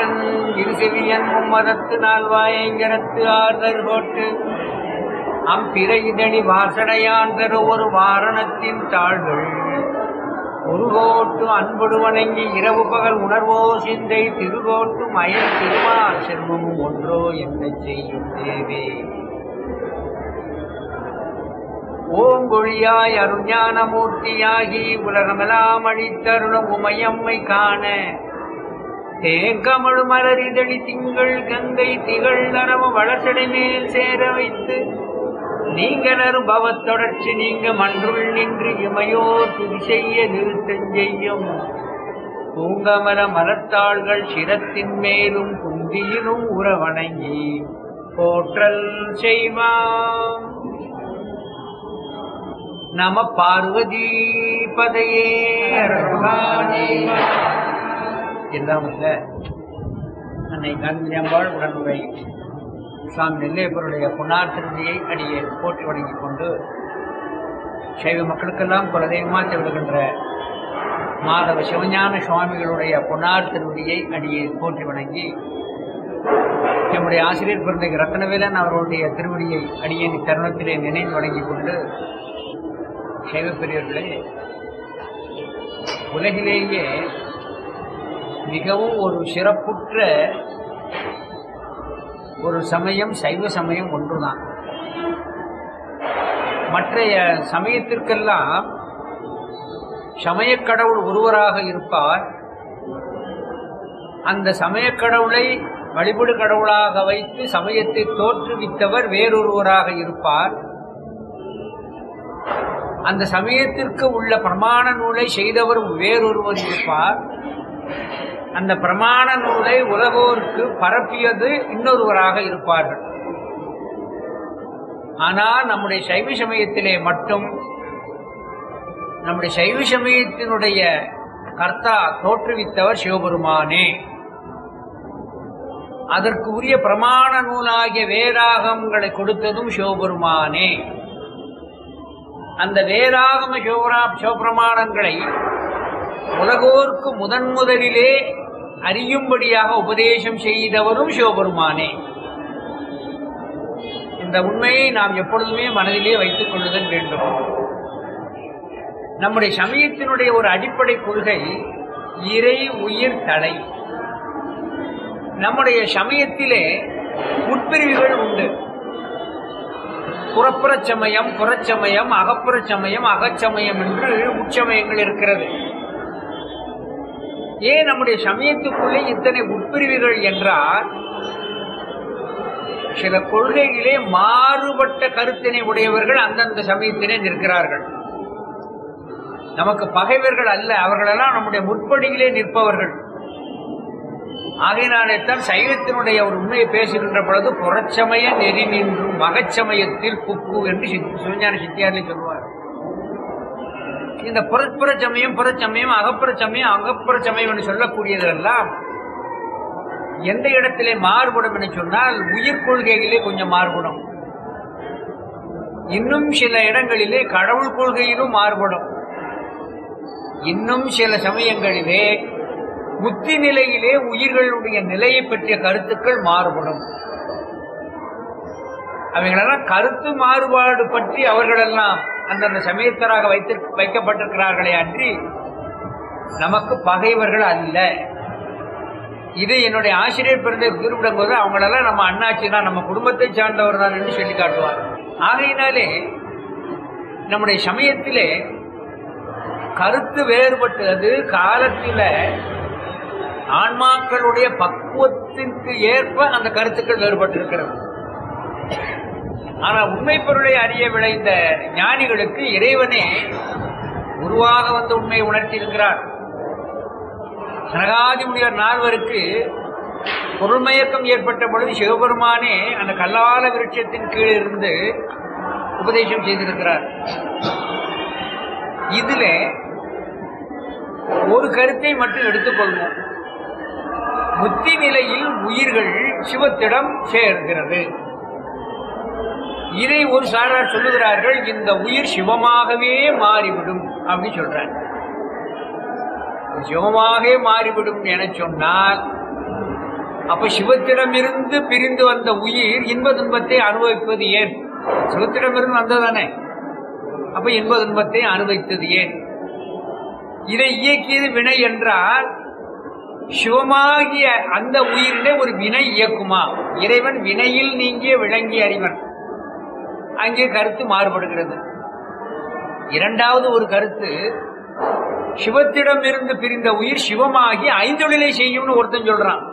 ஈசன் இருசெவியன் மும்மதத்து நால்வாயங்கரத்து Arthur கோட்டு அம்பிற இதழி வாசனையான் தரு ஒரு வாரணத்தின் தாள்கள் உருகோட்டு அன்புடு வணங்கி இரவு பகல் உணர்வோ சிந்தை திருகோட்டு மயல் திருமால் செல்வமும் ஒன்றோ என்ன செய்யும் தேவே ஓங்கொழியாய் அருஞான மூர்த்தியாகி உலகமெல்லாம் அழித்தருளும் உமையம்மை காண தேங்கமழு மலரிதழி திங்கள் கங்கை திகழ் நரம வளசடை மேல் சேர வைத்து நீங்க நரும் பவத்தொடர்ச்சி நீங்க மன்றுள் நின்று இமையோ துதி செய்ய நிறுத்தம் செய்யும் பூங்கமல மலர்த்தாள்கள் சிரத்தின் மேலும் குந்தியிலும் உறவணங்கி போற்றல் செய்வாம் நம பார்வதி பதையே எல்லாம் இல்ல அன்னை காந்தியம்பாள் உடனுரை சுவாமி நெல்லையப்பருடைய புனார் திருதியை அடியே போற்றி வணங்கிக் கொண்டு சைவ மக்களுக்கெல்லாம் குலதெய்வமாக திகழ்கின்ற மாதவ சிவஞான சுவாமிகளுடைய புனார் திருவடியை அடியே போற்றி வணங்கி நம்முடைய ஆசிரியர் பிறந்த ரத்னவேலன் அவர்களுடைய திருவடியை அடியேன் தருணத்திலே நினைந்து வணங்கிக் கொண்டு சைவ பெரியவர்களே உலகிலேயே மிகவும் ஒரு சிறப்புற்ற ஒரு சமயம் சைவ சமயம் ஒன்றுதான் மற்றைய சமயத்திற்கெல்லாம் சமயக் கடவுள் ஒருவராக இருப்பார் அந்த சமயக் கடவுளை வழிபடு கடவுளாக வைத்து சமயத்தை தோற்றுவித்தவர் வேறொருவராக இருப்பார் அந்த சமயத்திற்கு உள்ள பிரமாண நூலை செய்தவர் வேறொருவர் இருப்பார் அந்த பிரமாண நூலை உலகோருக்கு பரப்பியது இன்னொருவராக இருப்பார்கள் ஆனால் நம்முடைய சைவ சமயத்திலே மட்டும் நம்முடைய சைவ சமயத்தினுடைய கர்த்தா தோற்றுவித்தவர் சிவபெருமானே அதற்கு உரிய பிரமாண நூலாகிய வேதாகங்களை கொடுத்ததும் சிவபெருமானே அந்த வேதாகம சிவபுரா சிவபிரமாணங்களை உலகோர்க்கு முதன் முதலிலே அறியும்படியாக உபதேசம் செய்தவரும் சிவபெருமானே இந்த உண்மையை நாம் எப்பொழுதுமே மனதிலே வைத்துக் கொள்ளுதல் வேண்டும் நம்முடைய சமயத்தினுடைய ஒரு அடிப்படை கொள்கை இறை உயிர் தலை நம்முடைய சமயத்திலே உட்பிரிவுகள் உண்டு புறப்புறச் சமயம் புறச்சமயம் அகப்புறச் சமயம் அகச்சமயம் என்று உட்சமயங்கள் இருக்கிறது ஏன் நம்முடைய சமயத்துக்குள்ளே இத்தனை உட்பிரிவுகள் என்றால் சில கொள்கையிலே மாறுபட்ட கருத்தினை உடையவர்கள் அந்தந்த சமயத்திலே நிற்கிறார்கள் நமக்கு பகைவர்கள் அல்ல அவர்களெல்லாம் நம்முடைய முற்படியிலே நிற்பவர்கள் ஆகையினாலே தான் சைவத்தினுடைய ஒரு உண்மையை பேசுகின்ற பொழுது புறச்சமய நெறி நின்றும் மகச்சமயத்தில் புக்கு என்று சித்- சிவஞான சித்தியாரில் சொல்வார் இந்த புறப்புற சமயம் புறச்சமயம் அகப்புற சமயம் அகப்புற சமயம் என்று சொல்லக்கூடியதெல்லாம் எந்த இடத்திலே மாறுபடும் என்று சொன்னால் உயிர் கொள்கையிலே கொஞ்சம் மாறுபடும் இன்னும் சில இடங்களிலே கடவுள் கொள்கையிலும் மாறுபடும் இன்னும் சில சமயங்களிலே புத்தி நிலையிலே உயிர்களுடைய நிலையை பற்றிய கருத்துக்கள் மாறுபடும் அவைகளெல்லாம் கருத்து மாறுபாடு பற்றி அவர்களெல்லாம் அந்தந்த சமயத்தராக வைத்து வைக்கப்பட்டிருக்கிறார்களே அன்றி நமக்கு பகைவர்கள் அல்ல இது என்னுடைய ஆசிரியர் பிறந்த குறிப்பிடும் போது அவங்களெல்லாம் நம்ம அண்ணாச்சி தான் நம்ம குடும்பத்தை சார்ந்தவர் தான் என்று சொல்லி காட்டுவார் ஆகையினாலே நம்முடைய சமயத்திலே கருத்து வேறுபட்டது காலத்தில ஆன்மாக்களுடைய பக்குவத்திற்கு ஏற்ப அந்த கருத்துக்கள் வேறுபட்டிருக்கிறது ஆனா உண்மை பொருளை அறிய விளைந்த ஞானிகளுக்கு இறைவனே உருவாக வந்து உண்மையை உணர்த்தி இருக்கிறார் சனகாதி முனிவர் நால்வருக்கு பொருள்மயக்கம் ஏற்பட்ட பொழுது சிவபெருமானே அந்த கல்லால விருட்சத்தின் கீழ் இருந்து உபதேசம் செய்திருக்கிறார் இதுல ஒரு கருத்தை மட்டும் எடுத்துக்கொள்வோம் புத்தி நிலையில் உயிர்கள் சிவத்திடம் சேர்கிறது இதை ஒரு சாரார் சொல்லுகிறார்கள் இந்த உயிர் சிவமாகவே மாறிவிடும் அப்படின்னு சொல்றார் சிவமாகவே மாறிவிடும் என சொன்னால் அப்ப சிவத்திடமிருந்து பிரிந்து வந்த உயிர் இன்ப துன்பத்தை அனுபவிப்பது ஏன் சிவத்திடமிருந்து வந்ததானே அப்ப இன்ப துன்பத்தை அனுபவித்தது ஏன் இதை இயக்கியது வினை என்றால் சிவமாகிய அந்த உயிரிலே ஒரு வினை இயக்குமா இறைவன் வினையில் நீங்கிய விளங்கிய அறிவன் அங்கே கருத்து மாறுபடுகிறது இரண்டாவது ஒரு கருத்து சிவத்திடம் இருந்து பிரிந்த உயிர் சிவமாகி ஐந்தொழிலை செய்யும்னு ஒருத்தன் சொல்றான்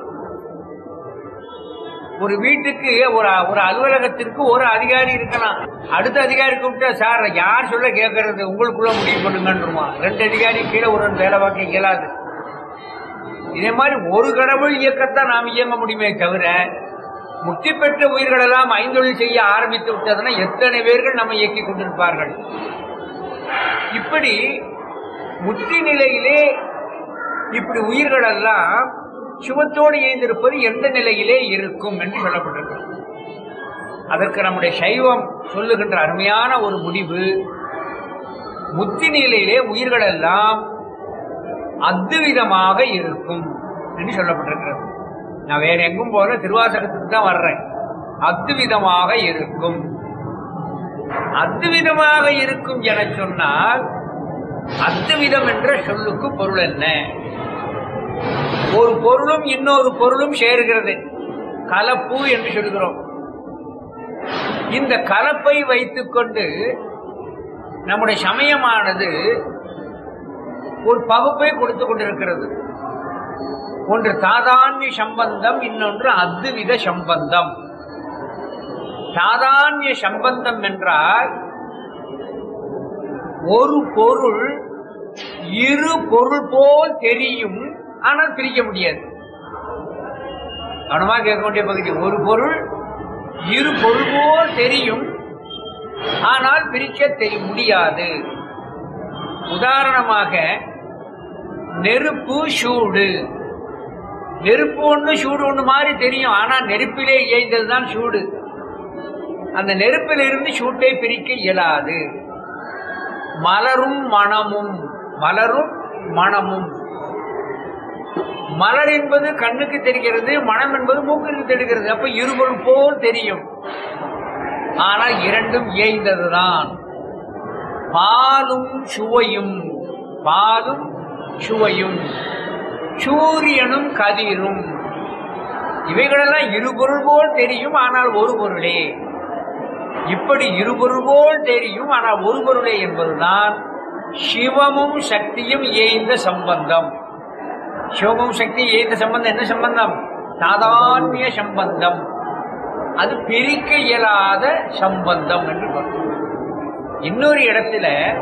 ஒரு வீட்டுக்கு ஒரு ஒரு அலுவலகத்திற்கு ஒரு அதிகாரி இருக்கலாம் அடுத்த அதிகாரி கூப்பிட்டா சார் யார் சொல்ல கேட்கறது உங்களுக்குள்ள முடிவு பண்ணுங்கன்றுமா ரெண்டு அதிகாரி கீழே ஒரு வேலை பார்க்க இயலாது இதே மாதிரி ஒரு கடவுள் இயக்கத்தான் நாம் இயங்க முடியுமே தவிர முக்தி பெற்ற உயிர்கள் எல்லாம் ஐந்தொழில் செய்ய ஆரம்பித்து விட்டதுன்னா எத்தனை பேர்கள் நம்ம இயக்கி கொண்டிருப்பார்கள் இப்படி முக்தி நிலையிலே இப்படி உயிர்கள் எல்லாம் சிவத்தோடு இணைந்திருப்பது எந்த நிலையிலே இருக்கும் என்று சொல்லப்பட்டிருக்கு அதற்கு நம்முடைய சைவம் சொல்லுகின்ற அருமையான ஒரு முடிவு முத்தி நிலையிலே உயிர்கள் எல்லாம் அத்துவிதமாக இருக்கும் என்று சொல்லப்பட்டிருக்கிறது நான் வேற எங்கும் போல திருவாசகத்துக்கு தான் வர்றேன் அத்துவிதமாக இருக்கும் அத்துவிதமாக இருக்கும் என சொன்னால் அத்துவிதம் என்ற சொல்லுக்கு பொருள் என்ன ஒரு பொருளும் இன்னொரு பொருளும் சேருகிறது கலப்பு என்று சொல்கிறோம் இந்த கலப்பை வைத்துக்கொண்டு நம்முடைய சமயமானது ஒரு பகுப்பை கொடுத்து கொண்டிருக்கிறது ஒன்று சாதான்ய சம்பந்தம் இன்னொன்று அத்துவித சம்பந்தம் சாதான்ய சம்பந்தம் என்றால் ஒரு பொருள் இரு பொருள் போல் தெரியும் ஆனால் பிரிக்க முடியாது கவனமா கேட்க வேண்டிய பகுதி ஒரு பொருள் இரு பொருள் போல் தெரியும் ஆனால் பிரிக்க தெரிய முடியாது உதாரணமாக நெருப்பு சூடு நெருப்பு ஒண்ணு சூடு ஒண்ணு மாதிரி தெரியும் ஆனா நெருப்பிலே இயைந்ததுதான் சூடு அந்த நெருப்பில் இருந்து சூட்டை பிரிக்க இயலாது மலரும் மணமும் மலரும் மணமும் மலர் என்பது கண்ணுக்கு தெரிகிறது மனம் என்பது மூக்குக்கு தெரிகிறது அப்ப இருபொருள் போல் தெரியும் ஆனால் இரண்டும் இயைந்ததுதான் பாலும் சுவையும் பாலும் சுவையும் சூரியனும் கதிரும் இவைகளெல்லாம் இருபொருள் போல் தெரியும் ஆனால் ஒரு பொருளே இப்படி இருபொருள் போல் தெரியும் ஆனால் ஒரு பொருளே என்பதுதான் சிவமும் சக்தியும் ஏய்ந்த சம்பந்தம் சிவமும் சக்தி ஏய்ந்த சம்பந்தம் என்ன சம்பந்தம் சாதான்ய சம்பந்தம் அது பிரிக்க இயலாத சம்பந்தம் என்று பொருள் இன்னொரு இடத்துல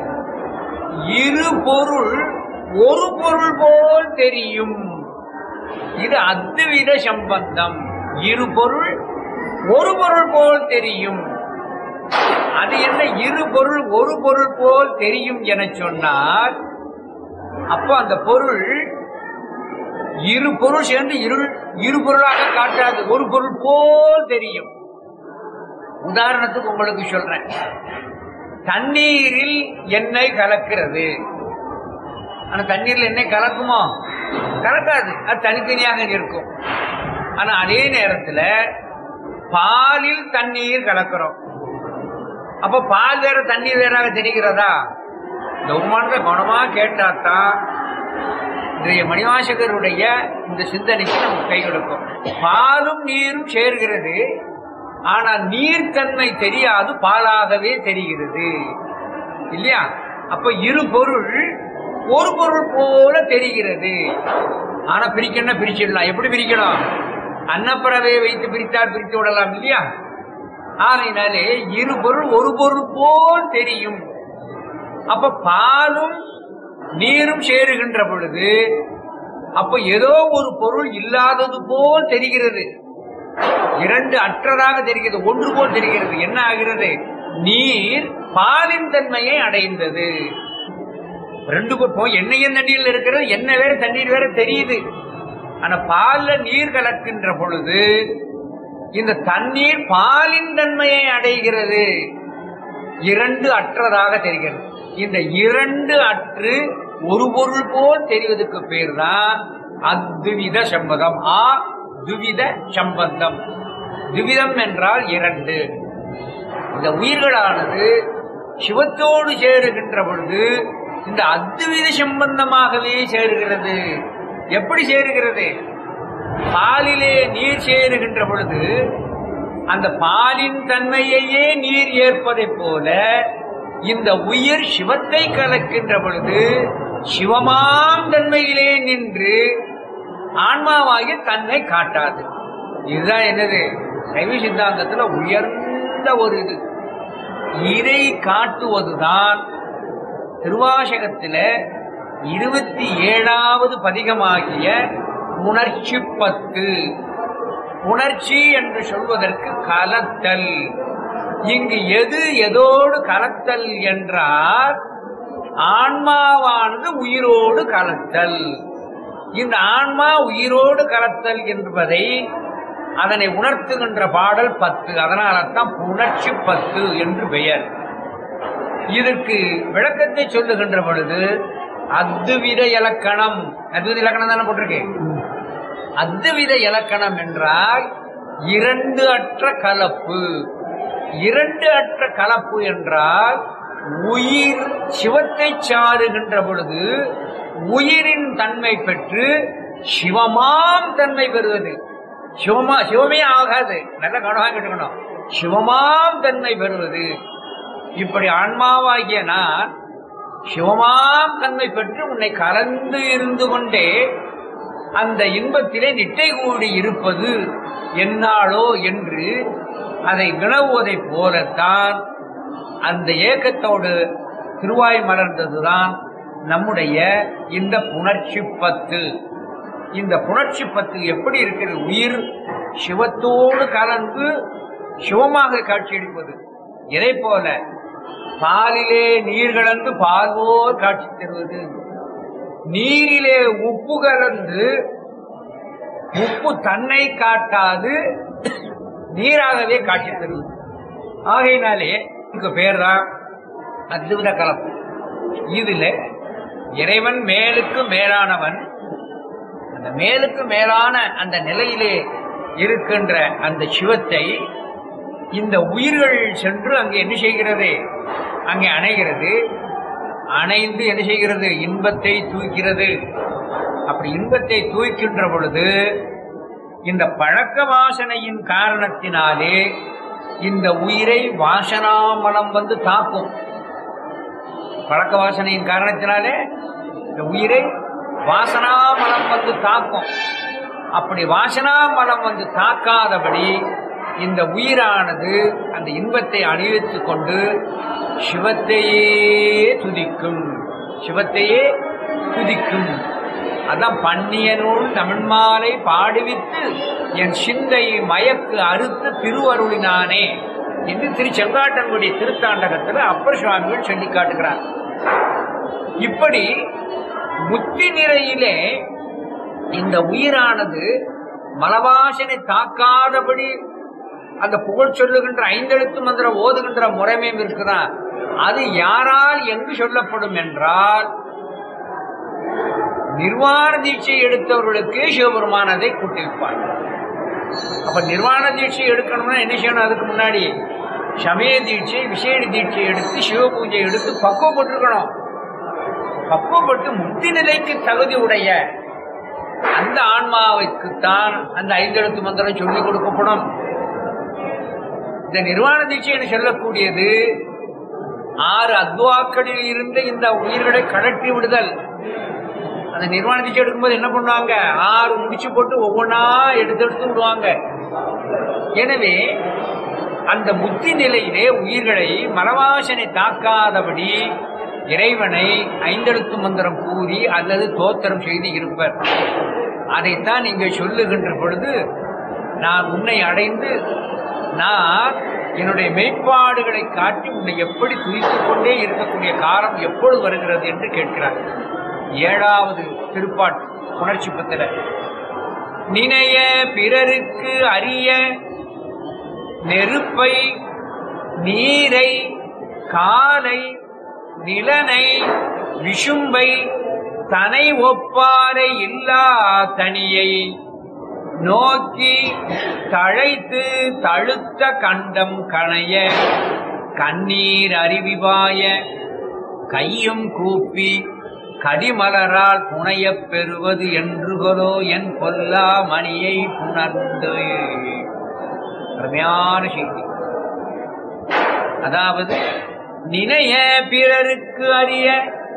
இரு பொருள் ஒரு பொருள் போல் தெரியும் இது அத்துவித சம்பந்தம் இரு பொருள் ஒரு பொருள் போல் தெரியும் அது என்ன இரு பொருள் ஒரு பொருள் போல் தெரியும் என சொன்னால் அப்போ அந்த பொருள் இரு பொருள் சேர்ந்து இருள் இரு பொருளாக காட்டாது ஒரு பொருள் போல் தெரியும் உதாரணத்துக்கு உங்களுக்கு சொல்றேன் தண்ணீரில் எண்ணெய் கலக்கிறது ஆனா தண்ணீர்ல எண்ணெய் கலக்குமோ கலக்காது அது தனித்தனியாக இருக்கும் ஆனா அதே நேரத்துல பாலில் தண்ணீர் கலக்கிறோம் அப்ப பால் வேற தண்ணீர் வேறாக தெரிகிறதா இந்த உமானத்தை கவனமா கேட்டாத்தான் இன்றைய மணிவாசகருடைய இந்த சிந்தனைக்கு நமக்கு கை கொடுக்கும் பாலும் நீரும் சேர்கிறது ஆனால் நீர்த்தன்மை தெரியாது பாலாகவே தெரிகிறது இல்லையா அப்ப இரு பொருள் ஒரு பொருள் போல தெரிகிறது ஆனா பிரிக்கணும் பிரிச்சிடலாம் எப்படி பிரிக்கணும் அன்னப்பறவையை வைத்து பிரித்தால் பிரித்து விடலாம் இல்லையா ஆகையினாலே இரு பொருள் ஒரு பொருள் போல் தெரியும் அப்ப பாலும் நீரும் சேருகின்ற பொழுது அப்ப ஏதோ ஒரு பொருள் இல்லாதது போல் தெரிகிறது இரண்டு அற்றதாக தெரிகிறது ஒன்று போல் தெரிகிறது என்ன ஆகிறது நீர் பாலின் தன்மையை அடைந்தது ரெண்டு பக்கம் எண்ணெயும் தண்ணீர்ல இருக்கிறது எண்ணெய் வேற தண்ணீர் வேற தெரியுது ஆனா பால்ல நீர் கலக்கின்ற பொழுது இந்த தண்ணீர் பாலின் தன்மையை அடைகிறது இரண்டு அற்றதாக தெரிகிறது இந்த இரண்டு அற்று ஒரு பொருள் போல் தெரிவதற்கு பேர் தான் அத்வித சம்பதம் ஆ துவித சம்பந்தம் துவிதம் என்றால் இரண்டு இந்த உயிர்களானது சிவத்தோடு சேருகின்ற பொழுது இந்த அத்வித சம்பந்தமாகவே சேருகிறது எப்படி சேருகிறது பாலிலே நீர் சேருகின்ற பொழுது அந்த பாலின் தன்மையையே நீர் ஏற்பதைப் போல இந்த உயிர் சிவத்தை கலக்கின்ற பொழுது சிவமாம் தன்மையிலே நின்று ஆன்மாவாகி தன்னை காட்டாது இதுதான் என்னது சைவ சித்தாந்தத்துல உயர்ந்த ஒரு இது இதை காட்டுவதுதான் திருவாசகத்தில இருபத்தி ஏழாவது பதிகமாகிய உணர்ச்சி பத்து உணர்ச்சி என்று சொல்வதற்கு கலத்தல் இங்கு எது எதோடு கலத்தல் என்றால் ஆன்மாவானது உயிரோடு கலத்தல் இந்த ஆன்மா உயிரோடு கலத்தல் என்பதை அதனை உணர்த்துகின்ற பாடல் பத்து அதனால்தான் உணர்ச்சி பத்து என்று பெயர் இதற்கு விளக்கத்தை சொல்லுகின்ற பொழுது அத்துவித இலக்கணம் அத்வித இலக்கணம் தானே போட்டிருக்கு அத்துவித இலக்கணம் என்றால் இரண்டு அற்ற கலப்பு இரண்டு அற்ற கலப்பு என்றால் உயிர் சிவத்தை சாருகின்ற பொழுது உயிரின் தன்மை பெற்று சிவமாம் தன்மை பெறுவது சிவமா சிவமே ஆகாது நல்ல கவனமாக கேட்டுக்கணும் சிவமாம் தன்மை பெறுவது இப்படி ஆன்மாவாகிய நான் சிவமாம் தன்மை பெற்று உன்னை கலந்து இருந்து கொண்டே அந்த இன்பத்திலே நிட்டை கூடி இருப்பது என்னாளோ என்று அதை வினவுவதைப் போலத்தான் அந்த ஏக்கத்தோடு திருவாய் மலர்ந்ததுதான் நம்முடைய இந்த புணர்ச்சி பத்து இந்த புணர்ச்சி பத்து எப்படி இருக்கிறது உயிர் சிவத்தோடு கலந்து சிவமாக காட்சியளிப்பது இதை போல பாலிலே நீர் கலந்து பால்வோர் காட்சி தருவது நீரிலே உப்பு கலந்து உப்பு தன்னை காட்டாது நீராகவே காட்சி தருவது ஆகையினாலே இதுக்கு பேர் தான் அத்வித கலப்பு இதுல இறைவன் மேலுக்கு மேலானவன் அந்த மேலுக்கு மேலான அந்த நிலையிலே இருக்கின்ற அந்த சிவத்தை இந்த உயிர்கள் சென்று அங்கே என்ன செய்கிறது அங்கே அணைகிறது அணைந்து என்ன செய்கிறது இன்பத்தை தூக்கிறது அப்படி இன்பத்தை தூக்கின்ற பொழுது இந்த பழக்க வாசனையின் காரணத்தினாலே இந்த உயிரை வாசனாமலம் வந்து தாக்கும் பழக்க வாசனையின் காரணத்தினாலே இந்த உயிரை வாசனாமலம் வந்து தாக்கும் அப்படி வாசனாமலம் வந்து தாக்காதபடி இந்த உயிரானது அந்த இன்பத்தை அணிவித்துக் கொண்டு சிவத்தையே துதிக்கும் சிவத்தையே துதிக்கும் அதான் பண்ணிய நூல் தமிழ்மாலை பாடுவித்து என் சிந்தை மயக்கு அறுத்து திருவருளினானே என்று திரு செங்காட்டன்குடி திருத்தாண்டகத்தில் அப்பர் சுவாமிகள் சொல்லி காட்டுகிறார் இப்படி முத்தி நிறையிலே இந்த உயிரானது மலவாசனை தாக்காதபடி அந்த புகழ் சொல்லுகின்ற ஐந்தெழுத்து மந்திரம் ஓதுகின்ற முறைமையும் இருக்குதான் அது யாரால் எங்கு சொல்லப்படும் என்றால் நிர்வாண தீட்சை எடுத்தவர்களுக்கு சிவபெருமான் அதை கூட்டியிருப்பார் அப்ப நிர்வாண தீட்சை எடுக்கணும்னா என்ன செய்யணும் அதுக்கு முன்னாடி சமய தீட்சை விசேட தீட்சை எடுத்து சிவ பூஜை எடுத்து பக்குவப்பட்டிருக்கணும் பக்குவப்பட்டு முக்தி நிலைக்கு தகுதி உடைய அந்த ஆன்மாவுக்குத்தான் அந்த ஐந்தெழுத்து மந்திரம் சொல்லிக் கொடுக்கப்படும் இந்த நிர்வாண தீட்சை என்று சொல்லக்கூடியது ஆறு அத்வாக்களில் இருந்த இந்த உயிர்களை கழற்றி விடுதல் அந்த நிர்வாண தீட்சை எடுக்கும்போது என்ன பண்ணுவாங்க ஆறு முடிச்சு போட்டு ஒவ்வொன்றா எடுத்து எடுத்து விடுவாங்க எனவே அந்த புத்தி நிலையிலே உயிர்களை மனவாசனை தாக்காதபடி இறைவனை ஐந்தெழுத்து மந்திரம் கூறி அல்லது தோத்திரம் செய்து இருப்பர் அதைத்தான் இங்கே சொல்லுகின்ற பொழுது நான் உன்னை அடைந்து நான் என்னுடைய மெய்ப்பாடுகளை காட்டி உன்னை எப்படி துதித்துக் கொண்டே இருக்கக்கூடிய காலம் எப்பொழுது வருகிறது என்று கேட்கிறார் ஏழாவது திருப்பாட்டு உணர்ச்சி பத்திர நினைய பிறருக்கு அறிய நெருப்பை நீரை காலை நிலனை விஷும்பை தனை ஒப்பாரை இல்லா தனியை நோக்கி தழைத்து தழுத்த கண்டம் கணைய கண்ணீர் அருவிவாய கையும் கூப்பி கடிமலரால் புனையப் பெறுவது என்றுகொலோ என் பொல்லா மணியை புணர்ந்து அருமையான செய்தி அதாவது நினைய பிறருக்கு அறிய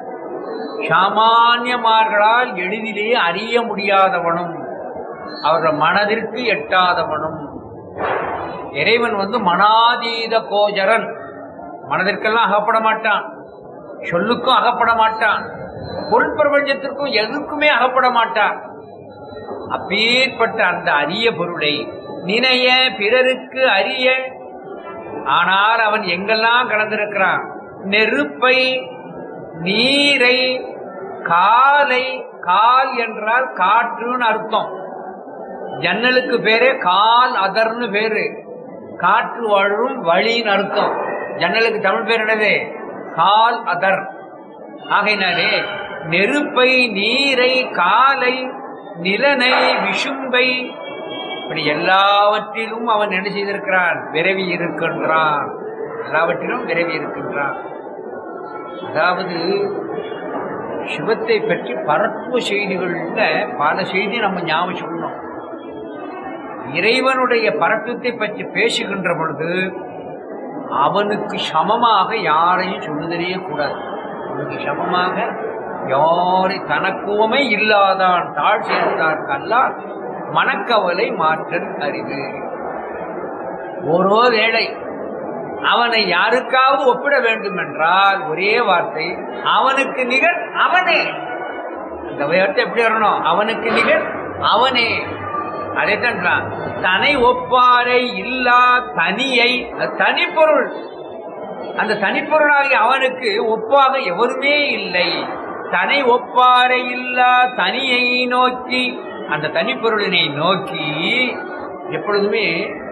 சாமானியமார்களால் எளிதிலே அறிய முடியாதவனும் அவர்கள் மனதிற்கு எட்டாதவனும் இறைவன் வந்து மனாதீத கோஜரன் மனதிற்கெல்லாம் அகப்பட மாட்டான் சொல்லுக்கும் அகப்பட மாட்டான் பொருள் பிரபஞ்சத்திற்கும் எதுக்குமே அகப்பட மாட்டான் அப்பேற்பட்ட அந்த அரிய பொருளை நினைய பிறருக்கு அறிய ஆனால் அவன் எங்கெல்லாம் கலந்திருக்கிறான் நெருப்பை நீரை காலை கால் என்றால் காற்றுன்னு அர்த்தம் ஜன்னலுக்கு பேரே கால் அதர்னு பேரு காற்று வழும் வழின்னு அர்த்தம் ஜன்னலுக்கு தமிழ் பேர் என்னது கால் அதர் ஆகையினாலே நெருப்பை நீரை காலை நிலனை விஷும்பை இப்படி எல்லாவற்றிலும் அவன் என்ன செய்திருக்கிறான் விரவி இருக்கின்றான் எல்லாவற்றிலும் விரவி இருக்கின்றான் அதாவது சிவத்தை பற்றி பரத்துவ செய்திகள்ல பல செய்தி நம்ம ஞாபகம் சொல்லணும் இறைவனுடைய பரத்துவத்தை பற்றி பேசுகின்ற பொழுது அவனுக்கு சமமாக யாரையும் சொல்லுதலே கூடாது அவனுக்கு சமமாக யாரை தனக்குவமே இல்லாதான் தாழ் சேர்ந்தார்க்கல்லால் மனக்கவலை மாற்றல் அறிவு ஓரோ வேளை அவனை யாருக்காவது ஒப்பிட வேண்டும் என்றால் ஒரே வார்த்தை அவனுக்கு நிகர் அவனே இந்த வார்த்தை எப்படி வரணும் அவனுக்கு நிகர் அவனே அதைத்தான் தனை ஒப்பாரை இல்லா தனியை அது தனிப்பொருள் அந்த தனிப்பொருளாகி அவனுக்கு ஒப்பாக எவருமே இல்லை தனை ஒப்பாரை இல்லா தனியை நோக்கி அந்த தனிப்பொருளினை நோக்கி எப்பொழுதுமே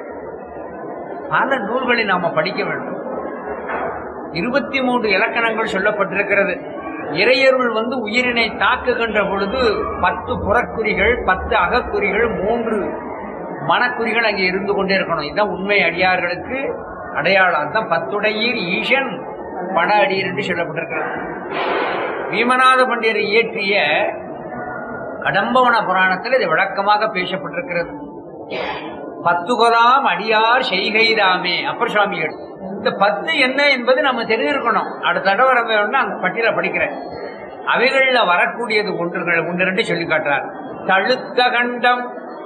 பல நூல்களை நாம படிக்க வேண்டும் இருபத்தி மூன்று இலக்கணங்கள் சொல்லப்பட்டிருக்கிறது இறையருள் வந்து உயிரினை தாக்குகின்ற பொழுது பத்து புறக்குறிகள் பத்து அகக்குறிகள் மூன்று மனக்குறிகள் அங்கே இருந்து கொண்டே இருக்கணும் இதுதான் உண்மை அடியார்களுக்கு அடையாளம் அதுதான் பத்துடையீர் ஈசன் பட அடியர் என்று சொல்லப்பட்டிருக்கிறது பீமநாத பண்டியரை இயற்றிய கடம்பவன புராணத்தில் இது விளக்கமாக பேசப்பட்டிருக்கிறது பத்துகலாம் அடியார் செய்கைதாமே அப்பர் சுவாமிகள் இந்த பத்து என்ன என்பது நம்ம தெரிஞ்சிருக்கணும் அடுத்த தடவை நம்ம வேணும்னா அந்த பட்டியல படிக்கிறேன் அவைகள்ல வரக்கூடியது ஒன்றுகள் ஒன்று ரெண்டு சொல்லி காட்டுறார் தழுத்த கண்டம்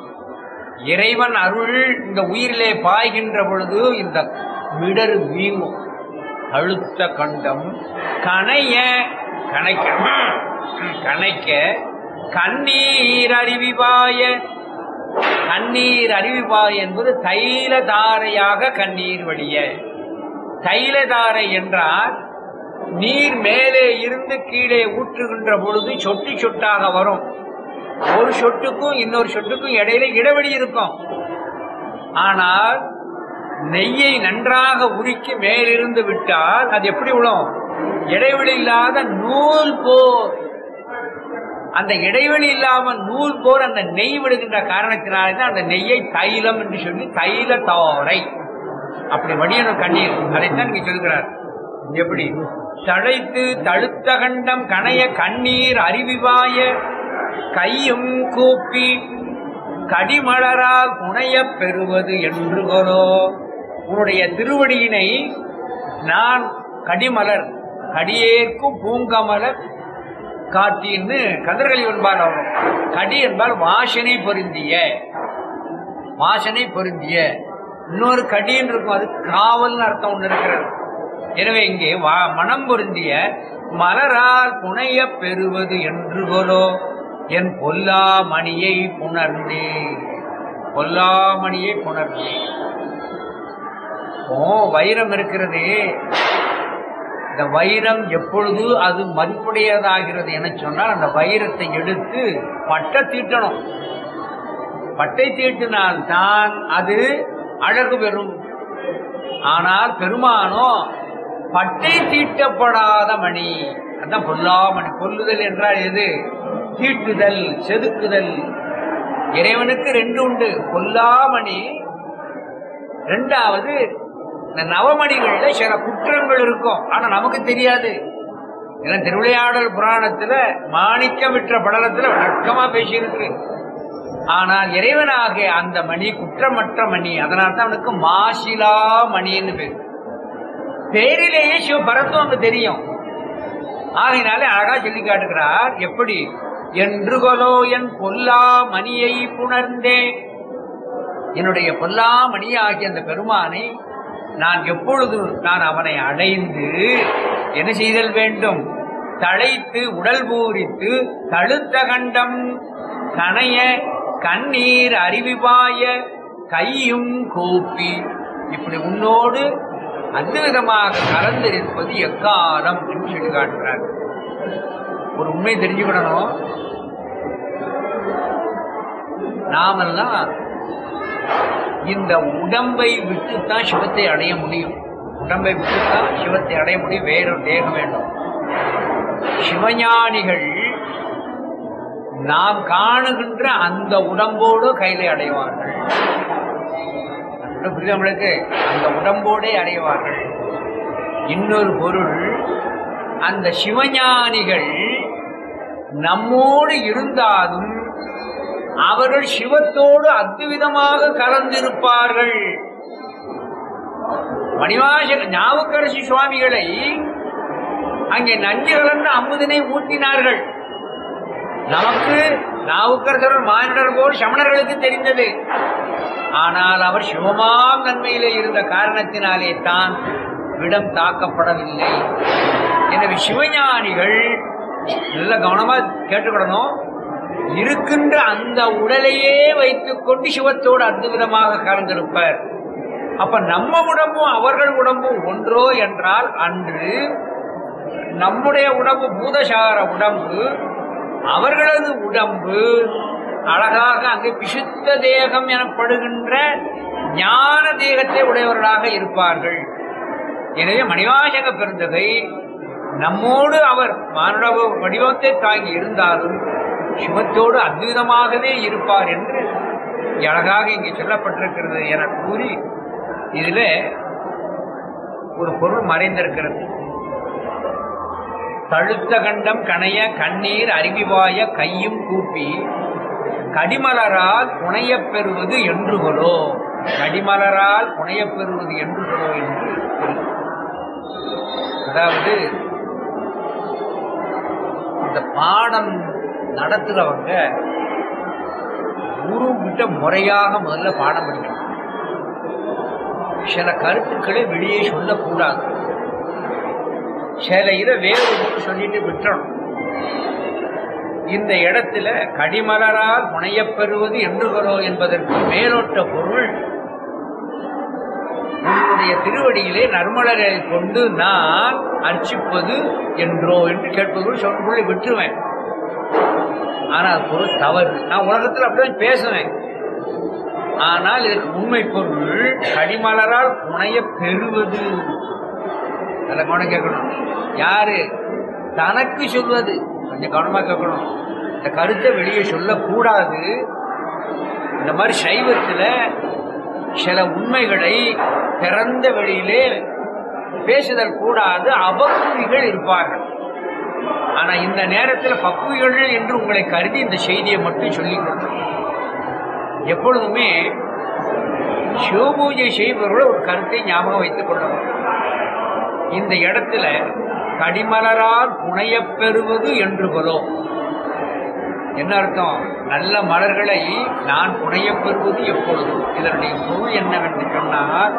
இறைவன் அருள் இந்த உயிரிலே பாய்கின்ற பொழுது இந்த மிடரு வீங்கும் அழுத்த கண்டம் கனைய கணைக்க கணைக்க கண்ணீர் அருவிவாய கண்ணீர் அருவிவாய் என்பது தைல தாரையாக கண்ணீர் வழிய தைல தாரை என்றால் நீர் மேலே இருந்து கீழே ஊற்றுகின்ற பொழுது சொட்டு சொட்டாக வரும் ஒரு சொட்டுக்கும் இன்னொரு சொட்டுக்கும் இடையில இடைவெளி இருக்கும் ஆனால் நெய்யை நன்றாக உருக்கி மேலிருந்து விட்டால் அது எப்படி விழும் இடைவெளி இல்லாத நூல் போர் அந்த இடைவெளி இல்லாம நூல் போர் அந்த நெய் விடுகின்ற காரணத்தினாலே தான் அந்த நெய்யை தைலம் என்று சொல்லி தைல தாரை அப்படி வடியணும் கண்ணீர் அதைத்தான் இங்க சொல்கிறார் எப்படி தழைத்து தழுத்த கண்டம் கணைய கண்ணீர் அருவிவாய கையும் கூப்பி கடிமலரால் புனையப் பெறுவது என்று கொலோ உன்னுடைய திருவடியினை நான் கடிமலர் கடியேற்கும் பூங்கமலர் காட்டின்னு கதிர்களி என்பார் அவர் கடி என்பால் வாசனை பொருந்திய வாசனை பொருந்திய இன்னொரு கடின்னு இருக்கும் அது காவல்னு அர்த்தம் ஒன்று இருக்கிறது எனவே இங்கே வா மனம் பொருந்திய மலரால் புனைய பெறுவது என்று கொலோ என் பொல்லா மணியை புணர்ந்தே பொல்லாமணியை புணர்ந்தே ஓ வைரம் இருக்கிறதே இந்த வைரம் எப்பொழுது அது மதிப்புடையதாகிறது என சொன்னால் அந்த வைரத்தை எடுத்து பட்டை தீட்டணும் பட்டை தீட்டினால் தான் அது அழகு பெறும் ஆனால் பெருமானோ பட்டை தீட்டப்படாத மணி அதான் பொல்லாமணி கொல்லுதல் என்றால் எது தீட்டுதல் செதுக்குதல் இறைவனுக்கு ரெண்டு உண்டு பொல்லாமணி ரெண்டாவது இந்த நவமணிகள்ல சில குற்றங்கள் இருக்கும் ஆனா நமக்கு தெரியாது ஏன்னா திருவிளையாடல் புராணத்துல மாணிக்கம் விற்ற படலத்துல வழக்கமா பேசியிருக்கு ஆனால் இறைவனாகிய அந்த மணி குற்றமற்ற மணி அதனால தான் அவனுக்கு மாசிலா மணின்னு பேர் பேரிலேயே சிவபரத்துவம் அங்க தெரியும் ஆகையினாலே அழகா சொல்லி காட்டுகிறார் எப்படி என்று கொலோ என் பொல்லா மணியை புணர்ந்தே என்னுடைய பொல்லா மணியாகிய அந்த பெருமானை நான் எப்பொழுது நான் அவனை அடைந்து என்ன செய்தல் வேண்டும் தழைத்து உடல் பூரித்து தழுத்த கண்டம் கனைய கண்ணீர் அருவிபாய கையும் கூப்பி இப்படி உன்னோடு அத்விதமாக கலந்திருப்பது எக்காலம் என்று சொல்லி காட்டுகிறார் ஒரு உண்மை தெரிஞ்சுக்கிடணும் நாமெல்லாம் இந்த உடம்பை விட்டுத்தான் சிவத்தை அடைய முடியும் உடம்பை விட்டுத்தான் சிவத்தை அடைய முடியும் வேறொரு தேகம் வேண்டும் சிவஞானிகள் நாம் காணுகின்ற அந்த உடம்போடு கையில அடைவார்கள் புரியுது நம்மளுக்கு அந்த உடம்போடே அடைவார்கள் இன்னொரு பொருள் அந்த சிவஞானிகள் நம்மோடு இருந்தாலும் அவர்கள் சிவத்தோடு அத்விதமாக கலந்திருப்பார்கள் மணிவாசக ஞாபகரசி சுவாமிகளை அங்கே நஞ்சு கலந்து அமுதனை ஊட்டினார்கள் நமக்கு நாவுக்கரசர் மானிடர் போல் சமணர்களுக்கு தெரிந்தது ஆனால் அவர் சிவமாம் நன்மையிலே இருந்த காரணத்தினாலே தான் விடம் தாக்கப்படவில்லை எனவே சிவஞானிகள் நல்ல கவனமா கேட்டுக்கிடணும் இருக்கின்ற அந்த உடலையே வைத்துக் கொண்டு சிவத்தோடு அற்புதமாக கலந்திருப்பர் அப்ப நம்ம உடம்பும் அவர்கள் உடம்பும் ஒன்றோ என்றால் அன்று நம்முடைய உடம்பு பூதசார உடம்பு அவர்களது உடம்பு அழகாக அங்கு விசுத்த தேகம் எனப்படுகின்ற ஞான தேகத்தை உடையவர்களாக இருப்பார்கள் எனவே மணிவாசக பெருந்தகை நம்மோடு அவர் மானுட வடிவத்தை தாங்கி இருந்தாலும் சிவத்தோடு அத்விதமாகவே இருப்பார் என்று அழகாக இங்கே சொல்லப்பட்டிருக்கிறது என கூறி இதில் ஒரு பொருள் மறைந்திருக்கிறது தழுத்த கண்டம் கணைய கண்ணீர் அருவிவாய கையும் கூப்பி கடிமலரால் புனையப் பெறுவது என்றுகளோ கடிமலரால் புனையப் பெறுவது என்றுகளோ என்று பொருள். அதாவது இந்த பாடம் நடத்துறவங்க குரு கிட்ட முறையாக முதல்ல பாடம் படிக்கணும் சில கருத்துக்களை வெளியே சொல்லக்கூடாது சில இதை வேறு ஒன்று சொல்லிட்டு விட்டுறணும் இந்த இடத்துல கடிமலரால் முனையப் பெறுவது என்றுகளோ என்பதற்கு மேலோட்ட பொருள் உன்னுடைய திருவடியிலே நறுமலரை கொண்டு நான் அர்ச்சிப்பது என்றோ என்று கேட்பது சொல்லுக்குள்ளே விட்டுருவேன் ஆனா அது பொருள் தவறு நான் உலகத்தில் அப்படிதான் பேசுவேன் ஆனால் இதற்கு உண்மை பொருள் கடிமலரால் புனைய பெறுவது நல்ல கவனம் கேட்கணும் யாரு தனக்கு சொல்வது கொஞ்சம் கவனமா கேட்கணும் இந்த கருத்தை வெளியே சொல்லக்கூடாது இந்த மாதிரி சைவத்துல சில உண்மைகளை திறந்த வெளியிலே பேசுதல் கூடாது அபக்குவிகள் இருப்பார்கள் ஆனா இந்த நேரத்தில் பக்குவிகள் என்று உங்களை கருதி இந்த செய்தியை மட்டும் சொல்லிக்கணும் எப்பொழுதுமே சிவபூஜை செய்பவர்கள் ஒரு கருத்தை ஞாபகம் வைத்துக் கொள்ளணும் இந்த இடத்துல கடிமலரால் புனையப் பெறுவது என்று கொலோம் என்ன அர்த்தம் நல்ல மலர்களை நான் புனையப் பெறுவது எப்பொழுது இதனுடைய பொருள் என்னவென்று சொன்னால்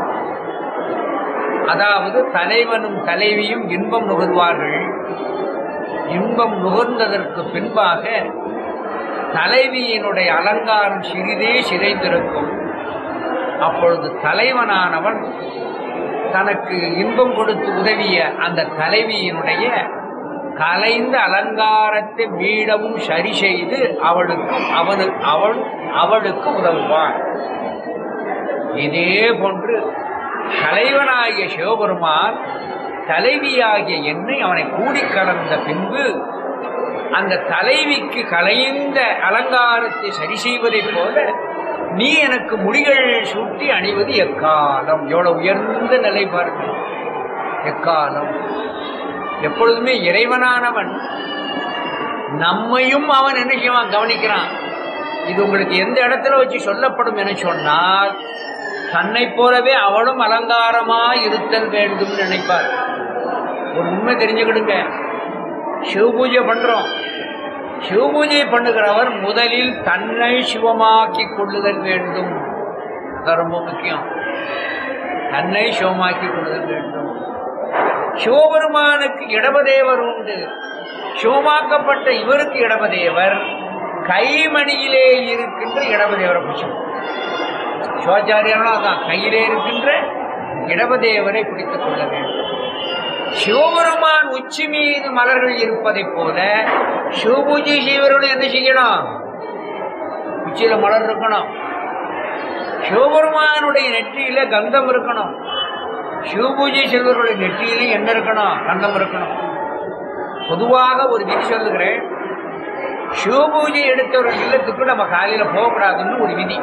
அதாவது தலைவனும் தலைவியும் இன்பம் நுகர்வார்கள் இன்பம் நுகர்ந்ததற்கு பின்பாக தலைவியினுடைய அலங்காரம் சிறிதே சிதைந்திருக்கும் அப்பொழுது தலைவனானவன் தனக்கு இன்பம் கொடுத்து உதவிய அந்த தலைவியினுடைய கலைந்த அலங்காரத்தை மீளவும் சரி செய்து அவளுக்கும் அவனு அவள் அவளுக்கு உதவுவான் இதே போன்று தலைவனாகிய சிவபெருமான் தலைவியாகிய என்னை அவனை கூடி கலந்த பின்பு அந்த தலைவிக்கு கலைந்த அலங்காரத்தை சரி செய்வதைப் போல நீ எனக்கு முடிகள் சூட்டி அணிவது எக்காலம் எவ்வளவு உயர்ந்த நிலை பாருங்க எக்காலம் எப்பொழுதுமே இறைவனானவன் நம்மையும் அவன் என்ன செய்வான் கவனிக்கிறான் இது உங்களுக்கு எந்த இடத்துல வச்சு சொல்லப்படும் என சொன்னால் தன்னை போலவே அவளும் அலங்காரமா இருத்தல் வேண்டும் நினைப்பார் ஒரு உண்மை தெரிஞ்சுக்கிடுங்க சிவ பூஜை பண்றோம் சிவ பூஜை பண்ணுகிறவர் முதலில் தன்னை சிவமாக்கி கொள்ளுதல் வேண்டும் அது ரொம்ப முக்கியம் தன்னை சிவமாக்கி கொள்ளுதல் வேண்டும் சிவபெருமானுக்கு இடபதேவர் உண்டு சிவமாக்கப்பட்ட இவருக்கு இடபதேவர் கைமணியிலே இருக்கின்ற இடபதேவரை பிடிச்சோம் சிவாச்சாரியர்களும் அதான் கையிலே இருக்கின்ற இடபதேவரை பிடித்துக் கொள்ள வேண்டும் சிவபெருமான் உச்சி மீது மலர்கள் இருப்பதைப் போல சிவபூஜை செய்வர்களும் என்ன செய்யணும் உச்சியில மலர் இருக்கணும் சிவபெருமானுடைய நெற்றியில கந்தம் இருக்கணும் சிவபூஜை செய்வர்களுடைய நெற்றியில என்ன இருக்கணும் கந்தம் இருக்கணும் பொதுவாக ஒரு விதி சொல்லுகிறேன் சிவபூஜை எடுத்தவர்கள் இல்லத்துக்கு நம்ம காலையில போகக்கூடாதுன்னு ஒரு விதி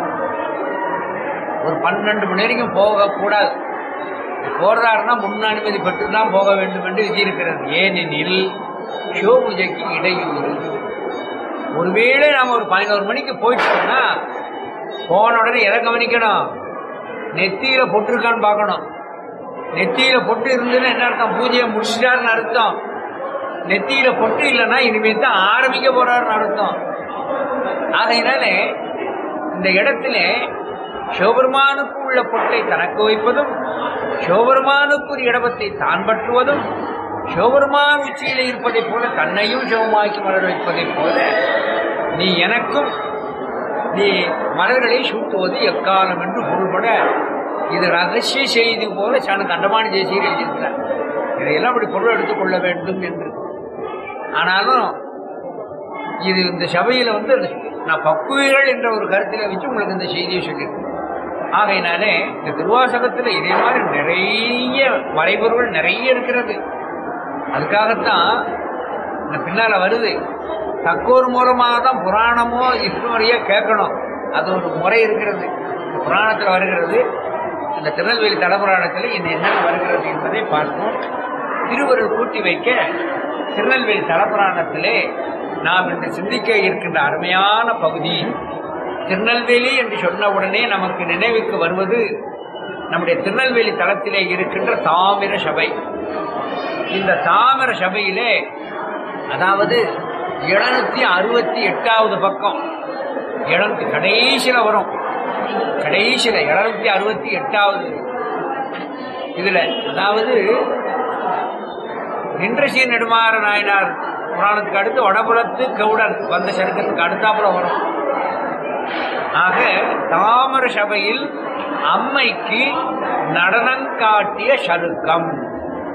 ஒரு பன்னெண்டு மணி வரைக்கும் போகக்கூடாது போடுறாருன்னா முன் அனுமதி பெற்று தான் போக வேண்டும் என்று விதி இருக்கிறது ஏனெனில் சிவபூஜைக்கு இடையூறு ஒருவேளை நாம ஒரு பதினோரு மணிக்கு போயிட்டோம்னா போன உடனே எதை கவனிக்கணும் நெத்தியில பொட்டிருக்கான்னு பார்க்கணும் நெத்தியில பொட்டு இருந்ததுன்னா என்ன அர்த்தம் பூஜையை முடிச்சிட்டாருன்னு அர்த்தம் நெத்தியில பொட்டு இல்லைன்னா இனிமே தான் ஆரம்பிக்க போறாருன்னு அர்த்தம் ஆகையினால இந்த இடத்துல சிவபெருமானுக்கு உள்ள பொட்டை தனக்கு வைப்பதும் சிவபெருமானுக்கு ஒரு இடபத்தை தான் பற்றுவதும் சிவபெருமான் உச்சியில இருப்பதைப் போல தன்னையும் சிவமாக்கி மலர் வைப்பதைப் போல நீ எனக்கும் நீ மலர்களை சூட்டுவது எக்காலம் என்று பொருள்பட இது ரகசிய செய்தி போல சன கண்டமான ஜெயசீர் எழுதியிருக்கிறார் இதையெல்லாம் அப்படி பொருள் எடுத்துக்கொள்ள வேண்டும் என்று ஆனாலும் இது இந்த சபையில வந்து நான் பக்குவிகள் என்ற ஒரு கருத்தில வச்சு உங்களுக்கு இந்த செய்தியை சொல்லியிருக்கேன் ஆகையினாலே இந்த திருவாசகத்துல இதே மாதிரி நிறைய மறைபொருள் நிறைய இருக்கிறது அதுக்காகத்தான் இந்த பின்னால வருது தக்கோர் மூலமாக தான் புராணமோ இப்போ முறையோ கேட்கணும் அது ஒரு முறை இருக்கிறது இந்த புராணத்தில் வருகிறது அந்த திருநெல்வேலி தலபுராணத்தில் இன்னும் என்னென்ன வருகிறது என்பதை பார்ப்போம் திருவருள் கூட்டி வைக்க திருநெல்வேலி தலபுராணத்திலே நாம் இன்று சிந்திக்க இருக்கின்ற அருமையான பகுதி திருநெல்வேலி என்று சொன்ன உடனே நமக்கு நினைவுக்கு வருவது நம்முடைய திருநெல்வேலி தளத்திலே இருக்கின்ற தாமிர சபை இந்த தாமிர சபையிலே அதாவது எழுநூத்தி அறுபத்தி எட்டாவது பக்கம் எழுநூத்தி கடைசியில வரும் கடைசியில எழுநூத்தி அறுபத்தி எட்டாவது இதுல அதாவது நின்றசீர் நெடுமாற நாயனார் புராணத்துக்கு அடுத்து வடபுலத்து கவுடன் வந்த சருக்கத்துக்கு அடுத்தாப்புல வரும் ஆக தாமர சபையில் அம்மைக்கு நடனம் காட்டிய சருக்கம்